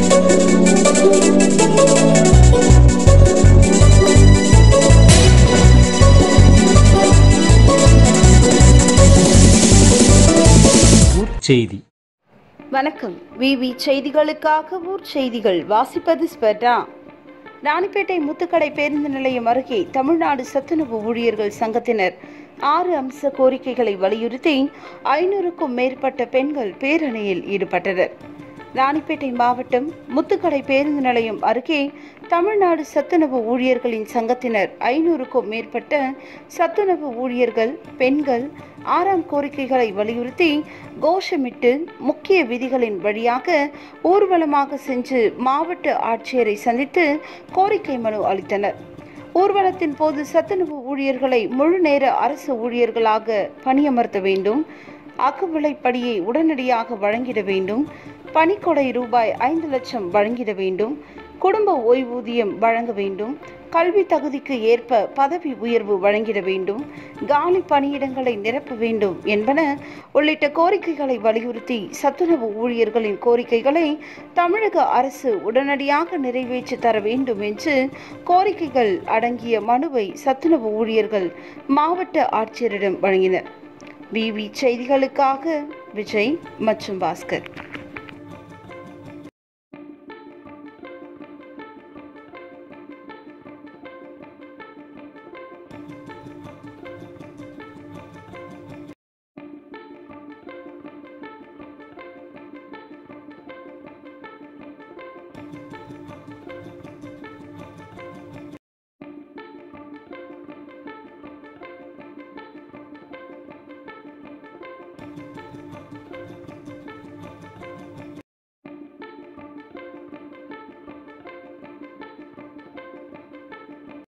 செய்தி வணக்கம் விவி செய்திகளுக்காக ஊர் செய்திகள் வாசிப்பது ஸ்பெர்டா ராணிப்பேட்டை முத்துக்கடை பேருந்து நிலையம் அருகே தமிழ்நாடு சத்துணவு ஊழியர்கள் சங்கத்தினர் ஆறு அம்ச கோரிக்கைகளை வலியுறுத்தி ஐநூறுக்கும் மேற்பட்ட பெண்கள் பேரணியில் ஈடுபட்டனர் ராணிப்பேட்டை மாவட்டம் முத்துக்கடை பேருந்து நிலையம் அருகே தமிழ்நாடு சத்துணவு ஊழியர்களின் சங்கத்தினர் ஐநூறுக்கும் மேற்பட்ட சத்துணவு ஊழியர்கள் பெண்கள் ஆறாம் கோரிக்கைகளை வலியுறுத்தி கோஷமிட்டு முக்கிய விதிகளின் வழியாக ஊர்வலமாக சென்று மாவட்ட ஆட்சியரை சந்தித்து கோரிக்கை மனு அளித்தனர் ஊர்வலத்தின் போது சத்துணவு ஊழியர்களை முழு நேர அரசு ஊழியர்களாக பணியமர்த்த வேண்டும் அகவிலைப்படியை உடனடியாக வழங்கிட வேண்டும் பணிக்கொடை ரூபாய் ஐந்து லட்சம் வழங்கிட வேண்டும் குடும்ப ஓய்வூதியம் வழங்க வேண்டும் கல்வி தகுதிக்கு ஏற்ப பதவி உயர்வு வழங்கிட வேண்டும் காலி பணியிடங்களை நிரப்ப வேண்டும் என்பன உள்ளிட்ட கோரிக்கைகளை வலியுறுத்தி சத்துணவு ஊழியர்களின் கோரிக்கைகளை தமிழக அரசு உடனடியாக நிறைவேற்றி தர வேண்டும் என்று கோரிக்கைகள் அடங்கிய மனுவை சத்துணவு ஊழியர்கள் மாவட்ட ஆட்சியரிடம் வழங்கினர் பிவி செய்திகளுக்காக விஜய் மற்றும் பாஸ்கர்